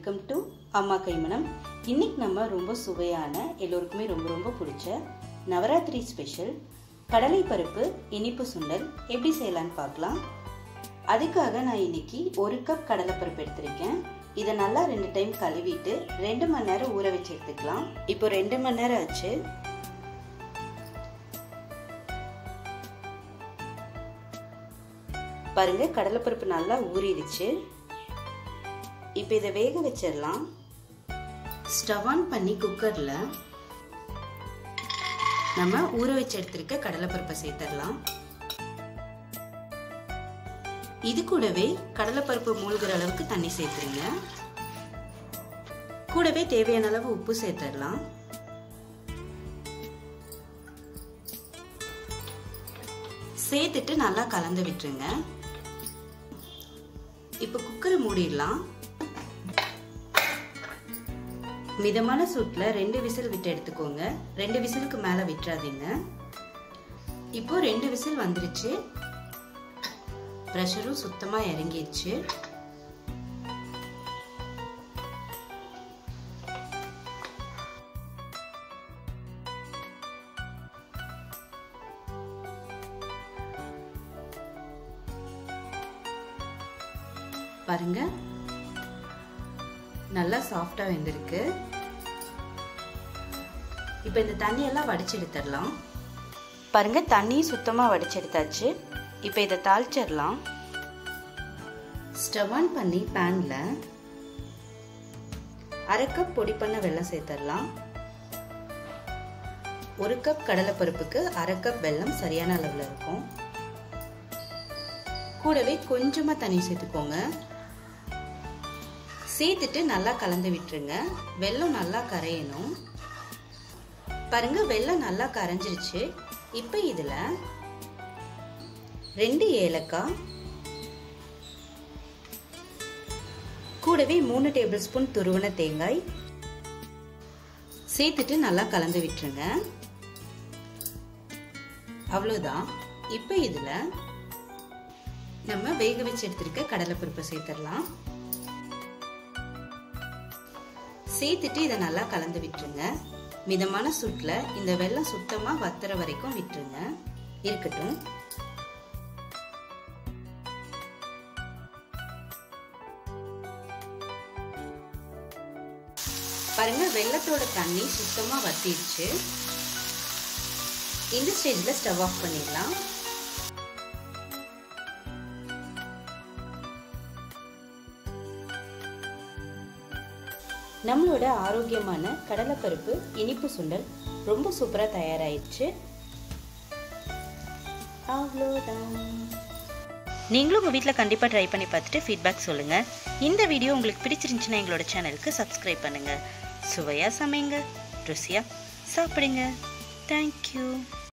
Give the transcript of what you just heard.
welcome to அம்மா கைமணம் இன்னைக்கு நம்ம ரொம்ப சுவையான எல்லோருக்குமே ரொம்ப ரொம்ப பிடிச்ச நவராத்திரி ஸ்பெஷல் கடலை பருப்பு இனிப்பு சுண்டல் எப்படி செய்யலான்னு பார்க்கலாம் அதுக்காக நான் இன்னைக்கு ஒரு கப் கடலைப்பருப்பு எடுத்திருக்கேன் இதை நல்லா ரெண்டு டைம் கழுவிட்டு ரெண்டு மணி நேரம் ஊற வச்சு எடுத்துக்கலாம் இப்போ ரெண்டு மணி நேரம் ஆச்சு பாருங்க கடலைப்பருப்பு நல்லா ஊறிடுச்சு இப்போ இதை வேக வச்சிடலாம் ஸ்டவ் ஆன் பண்ணி குக்கரில் நம்ம ஊற வச்சு எடுத்திருக்க கடலைப்பருப்பை சேர்த்துடலாம் இது கூடவே கடலைப்பருப்பு மூழ்கிற அளவுக்கு தண்ணி சேர்த்துருங்க கூடவே தேவையான அளவு உப்பு சேர்த்துடலாம் சேர்த்துட்டு நல்லா கலந்து விட்டுருங்க இப்போ குக்கரை மூடிடலாம் மிதமான சூட்டில் ரெண்டு விசில் விட்டு எடுத்துக்கோங்க ரெண்டு விசிலுக்கு மேலே விட்டுறாதீங்க இப்போ ரெண்டு விசில் வந்துருச்சு ப்ரெஷரும் சுத்தமாக இறங்கிடுச்சு பாருங்க நல்லா சாஃப்டா வெந்திருக்கு இப்போ இந்த தண்ணியெல்லாம் வடிச்சு எடுத்துடலாம் பாருங்க தண்ணி சுத்தமாக வடிச்செடுத்தாச்சு இப்போ இதை தாளிச்சிடலாம் ஸ்டவ் ஆன் பண்ணி பேனில் அரை கப் பொடி பண்ண வெல்லம் சேர்த்துடலாம் ஒரு கப் கடலைப்பருப்புக்கு அரை கப் வெல்லம் சரியான அளவில் இருக்கும் கூடவே கொஞ்சமாக தண்ணி சேர்த்துக்கோங்க சேர்த்துட்டு நல்லா கலந்து விட்டுருங்க வெல்லம் நல்லா கரையணும் பாருங்க வெல்லம் நல்லா கரைஞ்சிருச்சு இப்போ இதில் ரெண்டு ஏலக்காய் கூடவே மூணு டேபிள் ஸ்பூன் துருவன தேங்காய் சேர்த்துட்டு நல்லா கலந்து விட்டுருங்க அவ்வளோதான் இப்போ இதில் நம்ம வேக வச்சு எடுத்திருக்க கடலைப்பருப்பை சேர்த்துடலாம் சேர்த்துட்டு இதை நல்லா கலந்து விட்டுருங்க மிதமான சூட்டில் இந்த வெள்ளம் சுத்தமாக வத்துற வரைக்கும் விட்டுருங்க இருக்கட்டும் பாருங்க வெள்ளத்தோட தண்ணி சுத்தமாக வத்திடுச்சு இந்த ஸ்டேஜில் ஸ்டவ் ஆஃப் பண்ணிடலாம் நம்மளோட ஆரோக்கியமான கடலைப்பருப்பு இனிப்பு சுண்டல் ரொம்ப சூப்பராக தயாராகிடுச்சு அவ்வளோதான் நீங்களும் உங்கள் வீட்டில் கண்டிப்பாக ட்ரை பண்ணி பார்த்துட்டு ஃபீட்பேக் சொல்லுங்கள் இந்த வீடியோ உங்களுக்கு பிடிச்சிருந்துச்சுன்னா எங்களோட சேனலுக்கு சப்ஸ்கிரைப் பண்ணுங்கள் சுவையாக சமைங்க ருசியாக சாப்பிடுங்க தேங்க்யூ